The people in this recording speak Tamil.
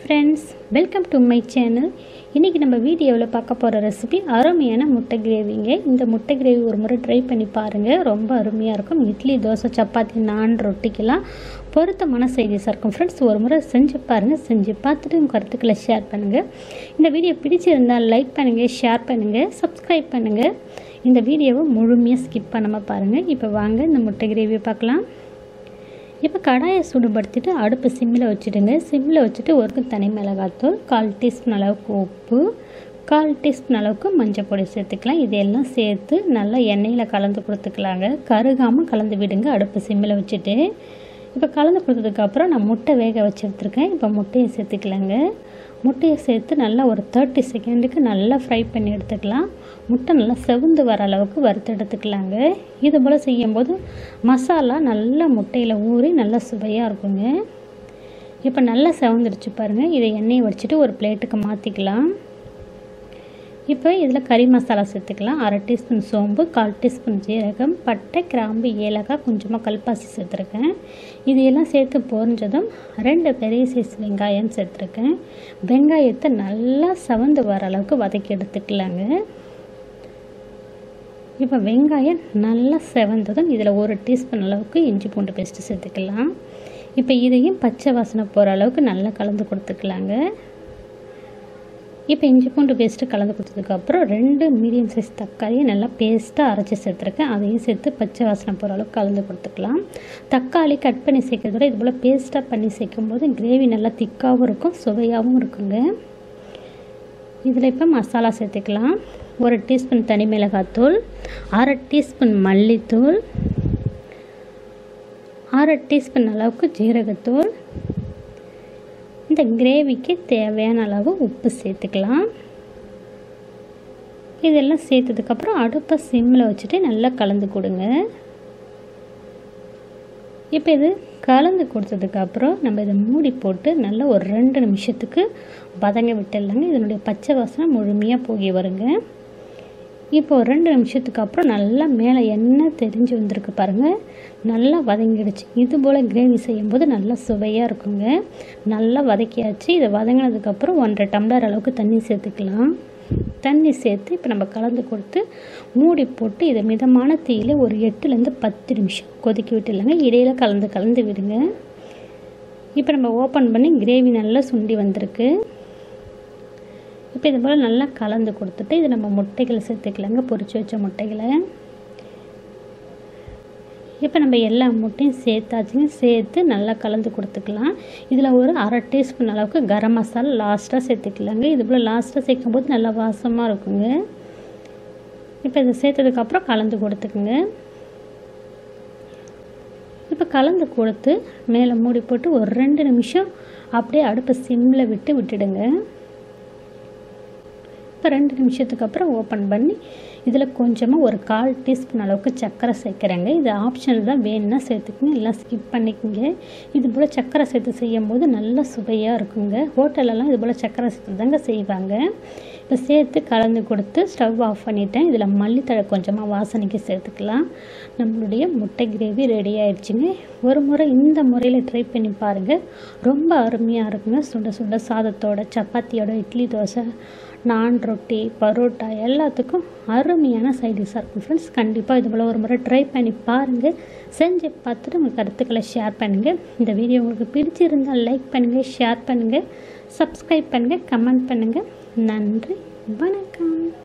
friends welcome to my channel இன்றைக்கி நம்ம வீடியோவில் பார்க்க போகிற ரெசிபி அருமையான முட்டை கிரேவிங்க இந்த முட்டை கிரேவி ஒரு முறை ட்ரை பண்ணி பாருங்கள் ரொம்ப அருமையாக இருக்கும் இட்லி தோசை சப்பாத்தி நான் ரொட்டிக்கெல்லாம் பொருத்தமான செய்திஸாக இருக்கும் ஃப்ரெண்ட்ஸ் ஒரு முறை செஞ்சு பாருங்கள் செஞ்சு பார்த்துட்டு உங்கள் கருத்துக்களை ஷேர் பண்ணுங்கள் இந்த வீடியோ பிடிச்சிருந்தால் லைக் பண்ணுங்கள் ஷேர் பண்ணுங்கள் சப்ஸ்கிரைப் பண்ணுங்கள் இந்த வீடியோவை முழுமையாக ஸ்கிப் பண்ணாமல் பாருங்கள் இப்போ வாங்க இந்த முட்டை கிரேவியை பார்க்கலாம் இப்போ கடாயை சூடுபடுத்திட்டு அடுப்பு சிம்மில் வச்சுடுங்க சிம்மில் வச்சுட்டு ஒரு தனி மிளகாத்தூள் கால் டீஸ்பூன் அளவுக்கு உப்பு கால் டீஸ்பூன் அளவுக்கு மஞ்சள் பொடி சேர்த்துக்கலாம் இதையெல்லாம் சேர்த்து நல்லா எண்ணெயில் கலந்து கொடுத்துக்கலாங்க கருகாமல் கலந்து விடுங்க அடுப்பு சிம்மில் வச்சுட்டு இப்போ கலந்து கொடுத்ததுக்கப்புறம் நான் முட்டை வேக வச்சு எடுத்துருக்கேன் இப்போ முட்டையை சேர்த்துக்கலாங்க முட்டையை சேர்த்து நல்லா ஒரு தேர்ட்டி செகண்டுக்கு நல்லா ஃப்ரை பண்ணி எடுத்துக்கலாம் முட்டை நல்லா செவந்து வர அளவுக்கு வறுத்து எடுத்துக்கலாங்க இது போல் செய்யும்போது மசாலா நல்லா முட்டையில் ஊறி நல்லா சுவையாக இருக்குங்க இப்போ நல்லா செவந்துடுச்சு பாருங்கள் இதை எண்ணெயை வடிச்சிட்டு ஒரு பிளேட்டுக்கு மாற்றிக்கலாம் இப்போ இதில் கறி மசாலா சேர்த்துக்கலாம் அரை டீஸ்பூன் சோம்பு கால் டீஸ்பூன் ஜீரகம் பட்டை கிராம்பு ஏலக்காய் கொஞ்சமாக கல்பாசி சேர்த்துருக்கேன் இது எல்லாம் சேர்த்து பொரிஞ்சதும் ரெண்டு பெரிய சைஸ் வெங்காயம் சேர்த்துருக்கேன் வெங்காயத்தை நல்லா செவந்து வர அளவுக்கு வதக்கி எடுத்துக்கலாங்க இப்போ வெங்காயம் நல்லா செவந்ததும் இதில் ஒரு டீஸ்பூன் அளவுக்கு இஞ்சி பூண்டு பேஸ்ட்டு சேர்த்துக்கலாம் இப்போ இதையும் பச்சை வாசனை போகிற அளவுக்கு நல்லா கலந்து கொடுத்துக்கலாங்க இப்போ இஞ்சி பூண்டு பேஸ்ட்டு கலந்து கொடுத்ததுக்கப்புறம் ரெண்டு மீடியம் சைஸ் தக்காளியை நல்லா பேஸ்ட்டாக அரைச்சி சேர்த்துருக்கேன் அதையும் சேர்த்து பச்சை வாசனை போகிற அளவுக்கு கலந்து கொடுத்துக்கலாம் தக்காளி கட் பண்ணி சேர்க்கறத விட இது போல் பேஸ்ட்டாக பண்ணி சேர்க்கும்போது கிரேவி நல்லா திக்காகவும் இருக்கும் சுவையாகவும் இருக்குங்க இதில் இப்போ மசாலா சேர்த்துக்கலாம் ஒரு டீஸ்பூன் தனி மிளகாத்தூள் அரை டீஸ்பூன் மல்லித்தூள் அரை டீஸ்பூன் அளவுக்கு ஜீரகத்தூள் இந்த கிரேவிக்கு தேவையான அளவு உப்பு சேர்த்துக்கலாம் இதெல்லாம் சேர்த்ததுக்கப்புறம் அடுப்பை சிம்மில் வச்சுட்டு நல்லா கலந்து கொடுங்க இப்போ இது கலந்து கொடுத்ததுக்கப்புறம் நம்ம இதை மூடி போட்டு நல்லா ஒரு ரெண்டு நிமிஷத்துக்கு வதங்க விட்டுடலாங்க இதனுடைய பச்சை வாசனை முழுமையாக போகி வருங்க இப்போ ஒரு ரெண்டு நிமிஷத்துக்கு அப்புறம் நல்லா மேலே எண்ணெய் தெரிஞ்சு வந்திருக்கு பாருங்கள் நல்லா வதங்கிடுச்சு இது போல் கிரேவி செய்யும்போது நல்லா சுவையாக இருக்குங்க நல்லா வதக்கியாச்சு இதை வதங்கினதுக்கப்புறம் ஒன்றரை டம்ளர் அளவுக்கு தண்ணி சேர்த்துக்கலாம் தண்ணி சேர்த்து இப்போ நம்ம கலந்து கொடுத்து மூடி போட்டு இதை மிதமான தீயில் ஒரு எட்டுலேருந்து பத்து நிமிஷம் கொதிக்க விட்டுலாங்க இடையில கலந்து கலந்து விடுங்க இப்போ நம்ம ஓப்பன் பண்ணி கிரேவி நல்லா சுண்டி வந்திருக்கு இப்போ இது போல் நல்லா கலந்து கொடுத்துட்டு இது நம்ம முட்டைகளை சேர்த்துக்கலாங்க பொரிச்சு வச்ச முட்டைகளை இப்போ நம்ம எல்லா முட்டையும் சேர்த்தாச்சுங்க சேர்த்து நல்லா கலந்து கொடுத்துக்கலாம் இதில் ஒரு அரை டீஸ்பூன் அளவுக்கு கரம் மசாலா லாஸ்ட்டாக சேர்த்துக்கலாங்க இது போல் லாஸ்ட்டாக சேர்க்கும்போது நல்லா வாசமாக இருக்குங்க இப்போ இதை சேர்த்ததுக்கப்புறம் கலந்து கொடுத்துக்குங்க இப்போ கலந்து கொடுத்து மேலே மூடி போட்டு ஒரு ரெண்டு நிமிஷம் அப்படியே அடுப்பை சிம்மில் விட்டு விட்டுடுங்க இப்போ ரெண்டு நிமிஷத்துக்கு அப்புறம் ஓப்பன் பண்ணி இதில் கொஞ்சமாக ஒரு கால் டீஸ்பூன் அளவுக்கு சர்க்கரை சேர்க்குறேங்க இது ஆப்ஷனல் தான் வேணும்னா சேர்த்துக்குங்க இல்லை ஸ்கிப் பண்ணிக்கோங்க இது போல் சர்க்கரை சேர்த்து செய்யும் போது நல்ல சுவையாக இருக்குங்க ஹோட்டலெல்லாம் இது போல் சர்க்கரை சேர்த்து தாங்க செய்வாங்க இப்போ சேர்த்து கலந்து கொடுத்து ஸ்டவ் ஆஃப் பண்ணிட்டேன் இதில் மல்லித்தழை கொஞ்சமாக வாசனைக்கு சேர்த்துக்கலாம் நம்மளுடைய முட்டை கிரேவி ரெடி ஆயிடுச்சுங்க ஒரு முறை இந்த முறையில் ட்ரை பண்ணி பாருங்கள் ரொம்ப அருமையாக இருக்குங்க சுட சுட சாதத்தோட சப்பாத்தியோட இட்லி தோசை நான் ரொட்டி பரோட்டா எல்லாத்துக்கும் அருமையான சைடிஷாக இருக்கும் ஃப்ரெண்ட்ஸ் கண்டிப்பாக இது போல் ஒரு முறை ட்ரை பண்ணி பாருங்கள் செஞ்சு பார்த்துட்டு உங்கள் கருத்துக்களை ஷேர் பண்ணுங்கள் இந்த வீடியோ உங்களுக்கு பிடிச்சிருந்தால் லைக் பண்ணுங்கள் ஷேர் பண்ணுங்கள் சப்ஸ்கிரைப் பண்ணுங்கள் கமெண்ட் பண்ணுங்கள் நன்றி வணக்கம்